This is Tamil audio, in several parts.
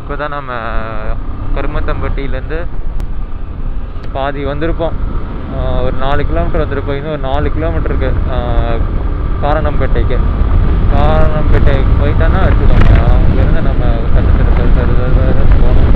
இப்போ தான் நம்ம கருமத்தம்பட்டியிலேருந்து பாதி வந்திருப்போம் ஆஹ் ஒரு நாலு கிலோமீட்டர் வந்திருப்போம் இன்னும் ஒரு நாலு கிலோமீட்டருக்கு காரணம்பேட்டைக்கு காரணம்பேட்டைக்கு போயிட்டோன்னா வச்சுக்கோங்க அங்கேருந்து நம்ம சட்டு சட்டு சட்டு சட்டு சட்டு சட்டு போகணும்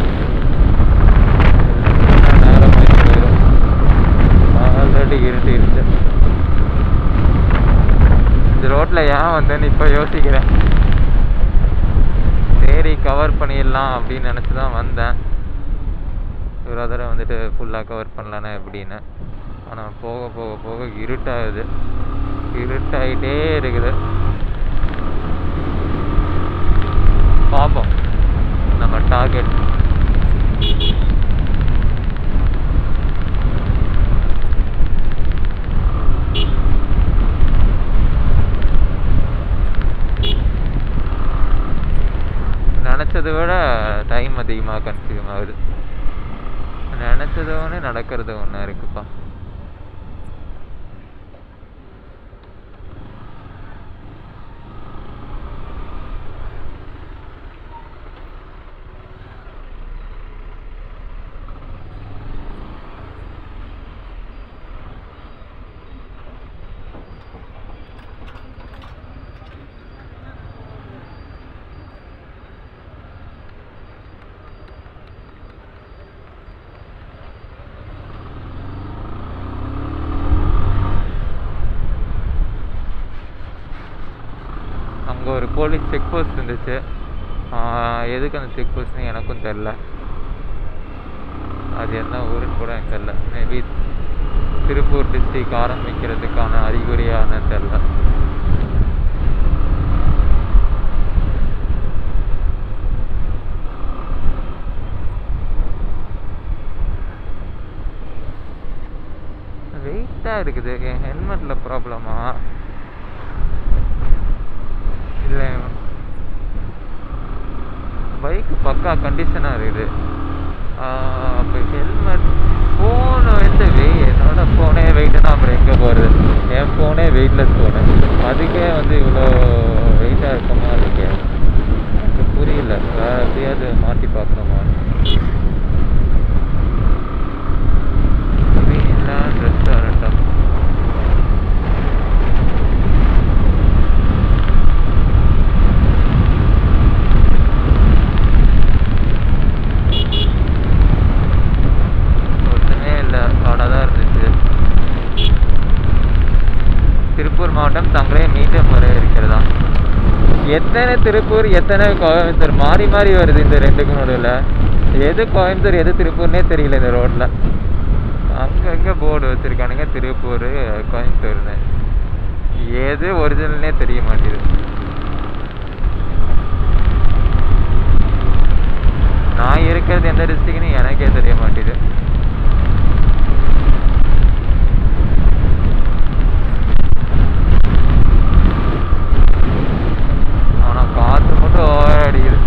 நேரம் ஆகி போயிடும் ஆல்ரெடி இருட்டிருச்சு இந்த ரோட்டில் ஏன் வந்தேன்னு இப்போ யோசிக்கிறேன் சரி கவர் பண்ணிடலாம் அப்படின்னு நினச்சி தான் வந்தேன் ஒரு தடவை வந்துட்டு ஃபுல்லாக கவர் பண்ணலான்னா எப்படின்னு ஆனால் போக போக போக இருட்டாகுது இருட்டாயிட்டே இருக்குது பார்ப்போம் நம்ம டார்கெட் நினச்சதை விட டைம் அதிகமாக கன்சியூம் ஆகுது நினச்சது ஒன்று நடக்கிறது ஒன்று இருக்குப்பா அங்கே ஒரு போலீஸ் செக் போஸ்ட் இருந்துச்சு ஆஹ் எதுக்கு அந்த செக் போஸ்ட்னு எனக்கும் தெரில அது என்ன ஊருன்னு கூட எனக்கு தெரில மேபி திருப்பூர் டிஸ்ட்ரிக் ஆரம்பிக்கிறதுக்கான அறிகுறியான தெரில வெயிட்டாக இருக்குது என் ஹெல்மெட்டில் ப்ராப்ளமா இல்லை பைக் பக்கா கண்டிஷனாக இருக்குது அப்போ ஹெல்மெட் ஃபோனு வந்து வெய் என்னோட ஃபோனே வெயிட்டுனா அப்புறம் எங்கே போகிறது என் ஃபோனே வெயிட்லெஸ் ஃபோனு அதுக்கே வந்து இவ்வளோ வெயிட்டாக இருக்குமா இருக்கே எனக்கு புரியல வேறு எப்படியாவது மாற்றி பார்க்கணுமா கிரீன்லேண்ட் ரெஸ்டாரண்ட்டா ஒன்றுமே இல்லை காடாக தான் இருந்துச்சு திருப்பூர் மாவட்டம் தங்களே மீண்டும் வர இருக்கிறதா எத்தனை திருப்பூர் எத்தனை கோயம்புத்தூர் மாறி மாறி வருது இந்த ரெண்டுக்கும் நடுவில் எது கோயம்புத்தூர் எது திருப்பூர்னே தெரியல இந்த ரோட்டில் அங்கங்கே போர்டு வச்சுருக்கானுங்க திருப்பூர் கோயம்புத்தூர்னு எது ஒரிஜினல்னே தெரிய மாட்டேங்குது நான் இருக்கிறது எந்த டிஸ்ட்ரிக்ட்னு எனக்கே தெரிய மாட்டேங்குது ஆனா காத்து மட்டும் ஓவர் அடிக்குது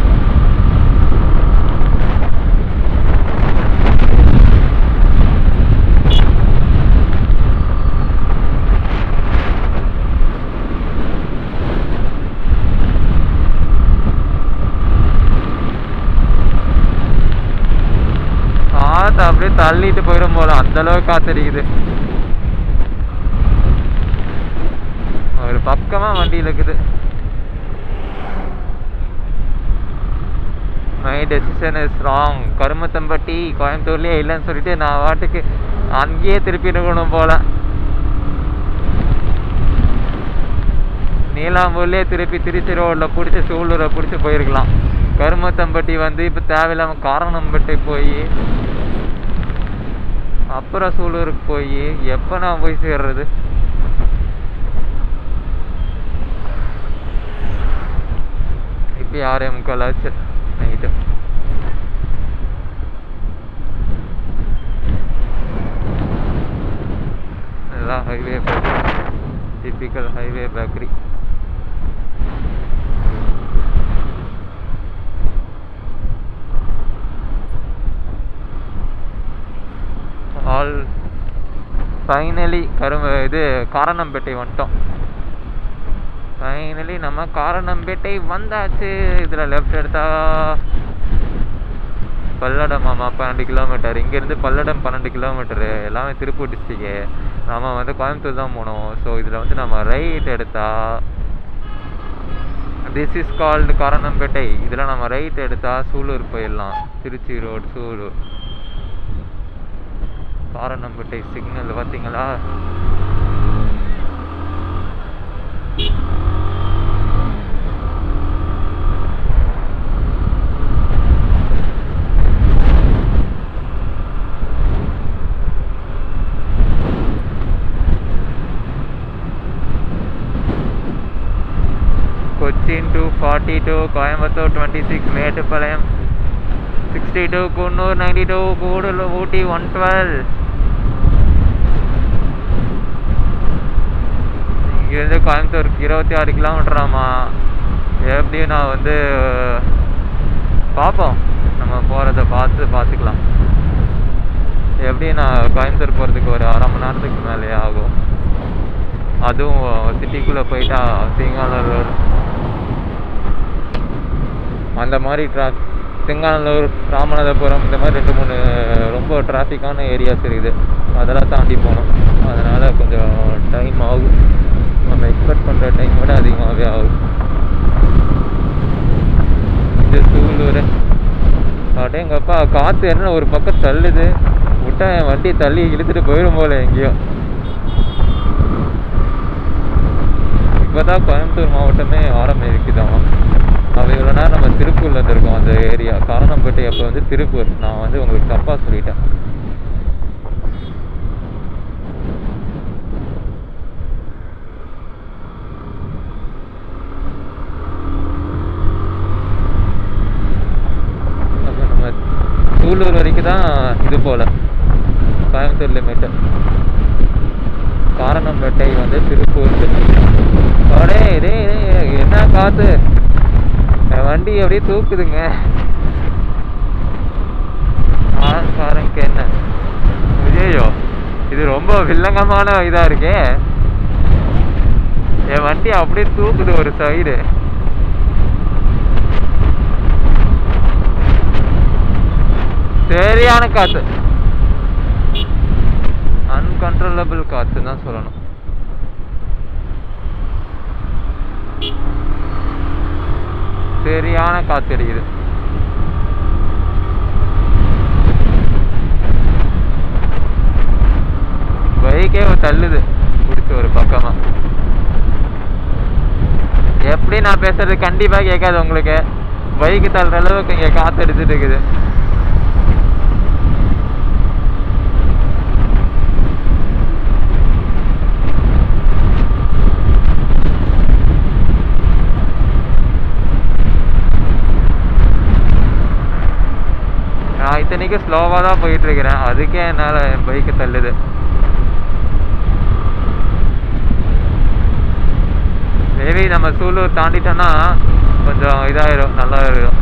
காத்து அப்படியே தள்ளிட்டு போயிடும் போல அந்த அளவுக்கு காத்தடிக்குது ஒரு பக்கமா வண்டியில் இருக்குது my decision is wrong Karumathampatti கோயம்புத்தூர்லேயே இல்லைன்னு சொல்லிட்டு நான் வாட்டுக்கு அங்கேயே திருப்பி இருக்கணும் போல நீலாம்பூர்லேயே திருப்பி திருச்சி ரோடில் பிடிச்சி சூலூரை பிடிச்சி போயிருக்கலாம் கருமத்தம்பட்டி வந்து இப்போ தேவையில்லாமல் காரணம்பட்டி போய் அப்புறம் சூலூருக்கு போய் எப்போ நான் போய் சேர்றது இப்போ ஆறே முக்கால் ஆச்சு நைட்டு எல்லாம் highway bakery typical highway bakery all finally கரும்பு இது காரணம்பேட்டை வந்துட்டோம் ஃபைனலி நம்ம காரணம்பேட்டை வந்தாச்சு இதில் லெஃப்ட் எடுத்தா பல்லடம் ஆமாம் பன்னெண்டு கிலோமீட்டர் இங்கேருந்து பல்லடம் பன்னெண்டு கிலோமீட்டரு எல்லாமே திருப்பூர் டிஸ்ட்ரிக்கு நம்ம வந்து கோயம்புத்தூர் தான் போகணும் ஸோ இதில் வந்து நம்ம ரைட் எடுத்தா திஸ் இஸ் கால்டு காரணம்பேட்டை இதில் நம்ம ரைட் எடுத்தா சூலூர் போயிடலாம் திருச்சி ரோடு சூலூர் காரணம்பேட்டை சிக்னல் பார்த்தீங்களா Cochin two forty two Coimbatore twenty six Mettupalayam sixty two Coonoor ninety two Gudalur Ooty one twelve இங்கேருந்து கோயம்புத்தூருக்கு இருபத்தி ஆறு கிலோமீட்டராமா எப்படியும் நான் வந்து பார்ப்போம் நம்ம போகிறத பார்த்து பார்த்துக்கலாம் எப்படியும் நான் கோயம்புத்தூர் போகிறதுக்கு ஒரு அரை மணி நேரத்துக்கு மேலே ஆகும் அதுவும் சிட்டிக்குள்ளே போயிட்டா சிங்காநல்லூர் அந்த மாதிரி ட்ரா சிங்காநல்லூர் ராமநாதபுரம் இந்த மாதிரி ரெண்டு மூணு ரொம்ப டிராஃபிக்கான ஏரியாஸ் இருக்குது அதெல்லாம் தாண்டி போகணும் அதனால் கொஞ்சம் டைம் ஆகும் நம்ம எக்ஸ்பெக்ட் பண்ணுற டைம் விட அதிகமாகவே ஆகும் இது சூலூர் அடேங்கப்பா காற்று என்ன ஒரு பக்கம் தள்ளுது விட்டா என் வண்டி தள்ளி இழுத்துட்டு போயிடும் போல எங்கேயோ இப்போதான் கோயம்புத்தூர் மாவட்டமே ஆரம்பிக்குதாம் அவ இவ்வளோ நேரம் நம்ம திருப்பூர்ல இருந்திருக்கோம் அந்த ஏரியா காரணம்பேட்டை அப்போ வந்து திருப்பூர் நான் வந்து உங்களுக்கு தப்பா சொல்லிட்டேன் அப்ப நம்ம சூலூர் வரைக்கும் தான் இது போல கோயம்புத்தூர் லிமிட்டு காரணம்பேட்டை வந்து திருப்பூர் அடே டேய் டேய், என்ன காத்து என் வண்டி அப்படியே தூக்குதுங்க காரங்க என்ன விஜயோ இது ரொம்ப வில்லங்கமான இதா இருக்கே என் வண்டி அப்படியே தூக்குது ஒரு சைடு சரியான காத்து அன்கண்ட்ரோலபிள் காத்து தான் சொல்லணும் சரியான காத்து அடிக்குது பைக்கே தள்ளுது பிடிச்சி ஒரு பக்கமா எப்படி நான் பேசுறது கண்டிப்பா கேட்காது உங்களுக்கு பைக்கு தள்ளுற அளவுக்கு இங்க காத்து அடிச்சுட்டு இருக்குது நான் இத்தனைக்கும் ஸ்லோவாக தான் போயிட்டு இருக்கிறேன் அதுக்கே என்னால் என் பைக்கு தள்ளுது மேபி நம்ம சூலூர் தாண்டிட்டோம்னா கொஞ்சம் இதாயிரும் நல்லா இருக்கும்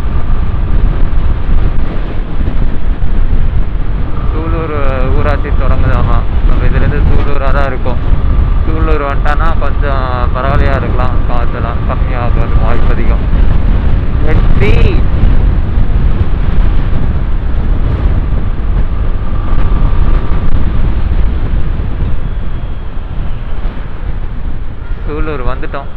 சூலூர் ஊராட்சி தொடங்குதாமா நம்ம இதுலேருந்து சூலூராக தான் இருக்கும் சூலூர் வந்துட்டான்னா கொஞ்சம் பரவாயில்லையா இருக்கலாம் காற்றுலாம் கம்மியாகிறது வாய்ப்பு அதிகம் வெற்றி சூலூர் வந்துட்டோம்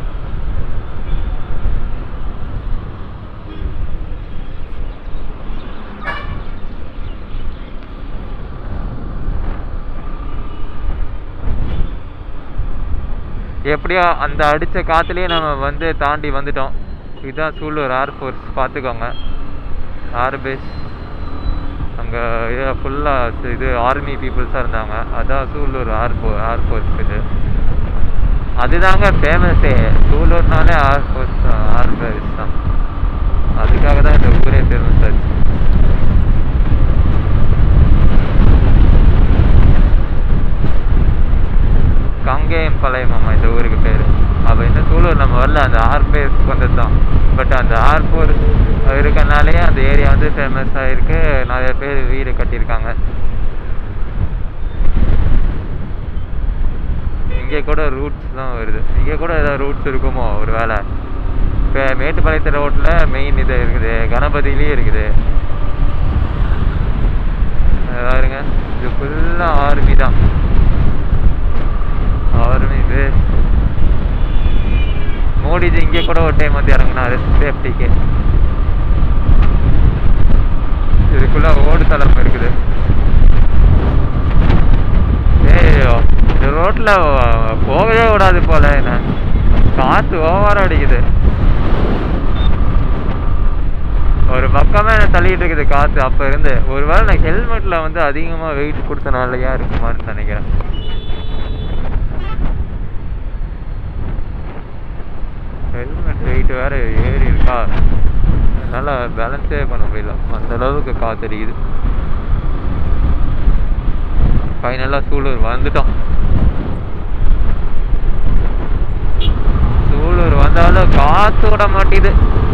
எப்படியோ அந்த அடித்த காற்றுலேயே நம்ம வந்து தாண்டி வந்துட்டோம் இதுதான் சூலூர் ஏர்ஃபோர்ஸ் பார்த்துக்கோங்க ஏர்பேஸ் அங்கே ஃபுல்லாக இது ஆர்மி பீப்புள்ஸாக இருந்தாங்க அதான் சூலூர் ஏர்போ ஏர்ஃபோர்ஸ் இது அதுதாங்க ஃபேமஸே சூலூர்னாலே ஏர்ஃபோர்ஸ் தான் ஏர்பேஸ் தான் அதுக்காக தான் இந்த ஊரே ஃபேமஸ் ஆச்சு கங்கேயம் பாளையமாமா இந்த ஊருக்கு பேர் அப்போ இந்த சூலூர் நம்ம வரல அந்த ஆர்பேஸ் வந்தது தான் பட் அந்த ஆர்போர் இருக்கனாலேயே அந்த ஏரியா வந்து ஃபேமஸ் ஆகிருக்கு நிறைய பேர் வீடு கட்டியிருக்காங்க இங்கே கூட ரூட்ஸ் தான் வருது இங்கே கூட ஏதாவது ரூட்ஸ் இருக்குமோ ஒரு வேளை இப்போ மேட்டுப்பாளையத்து ரோட்டில் மெயின் இது இருக்குது கணபதியிலேயே இருக்குது அது பாருங்க இது ஃபுல்லாக ஆர்மி தான் ஆர்மி இது மோடிஜி இங்கே கூட ஒரு டைம் வந்து இறங்கினாரு சேஃப்டிக்கு இதுக்குள்ள ஓடுதளம் இருக்குது ஏய் இந்த ரோட்ல போகவே விடாது போல என்ன காத்து ஓவரா அடிக்குது ஒரு பக்கமே என்ன தள்ளிட்டு இருக்குது காத்து அப்ப இருந்து ஒருவேளை நான் ஹெல்மெட்ல வந்து அதிகமா வெயிட் கொடுத்தனாலயா இருக்குமான்னு நினைக்கிறேன் ஹெல்மெட் வெயிட் வேற ஏறி இருக்கா அதனால பேலன்ஸே பண்ண முடியல அந்த அளவுக்கு காத்தடிக்குது ஃபைனலாக சூலூர் வந்துட்டோம் சூலூர் வந்தாலும் காத்து விட மாட்டேது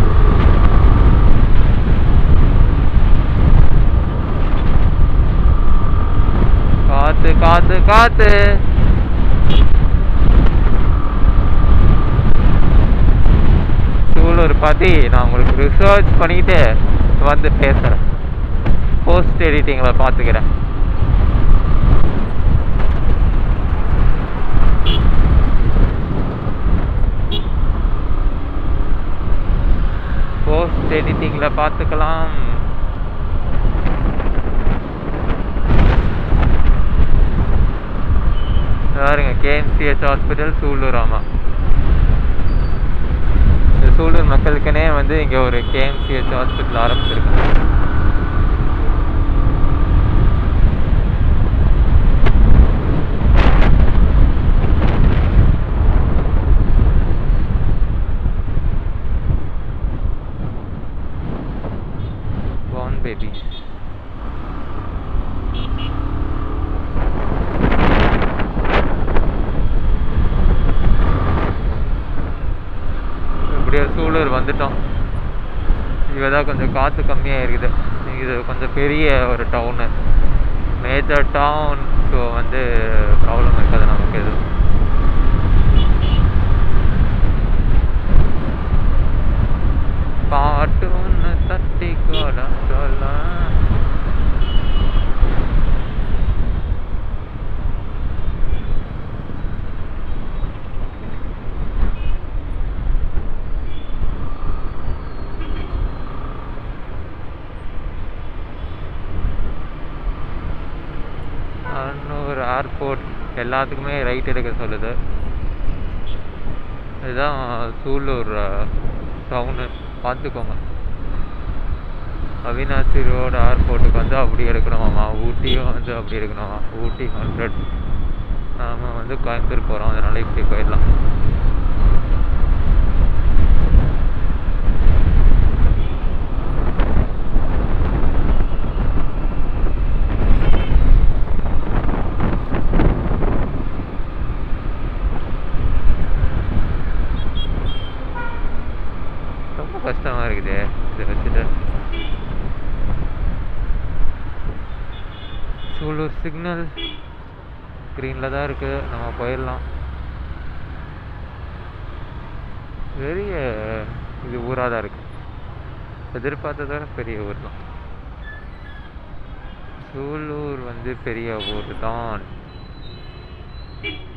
காத்து காத்து காத்து சூலூர் பற்றி நான் உங்களுக்கு ரிசர்ச் பண்ணிட்டு வந்து பேசுகிறேன் போஸ்ட் எடிட்டிங்கில் பார்த்துக்கிறேன் போஸ்ட் எடிட்டிங்கில் பார்த்துக்கலாம் பாருங்க கேஎம்சிஹெச் ஹாஸ்பிட்டல் சூலூர் ஆமாம் இந்த சூலூர் மக்களுக்குனே வந்து இங்கே ஒரு கேஎம்சிஹெச் ஹாஸ்பிட்டல் ஆரம்பிச்சிருக்காங்க Born baby. இப்படியே சூலூர் வந்துட்டோம் இங்கே தான் கொஞ்சம் காற்று கம்மியாக இருக்குது இது கொஞ்சம் பெரிய ஒரு டவுனு மேஜர் டவுன் ஸோ வந்து ப்ராப்ளம் இருக்காது நமக்கு எதுவும் பாட்டு ஒன்று தட்டி கூட சொல்ல அன்னூர் ஏர்போர்ட் எல்லாத்துக்குமே ரைட் எடுக்க சொல்லுது இதுதான் சூலூர் டவுனு பார்த்துக்கோங்க அவினாசி ரோடு ஏர்போர்ட்டுக்கு வந்து அப்படி எடுக்கணுமாம்மா ஊட்டியும் வந்து அப்படி எடுக்கணுமா ஊட்டி ஹண்ட்ரட் நாம வந்து கோயம்புத்தூர் போகிறோம் அதனால இப்படி போயிடலாம் ரொம்ப கஷ்டமா இருக்குது இதை வச்சுட்டு சூலூர் சிக்னல் க்ரீனில் தான் இருக்கு நம்ம போயிடலாம் பெரிய இது ஊராக தான் இருக்கு எதிர்பார்த்ததோட பெரிய ஊர் தான் சூலூர் வந்து பெரிய ஊர் தான்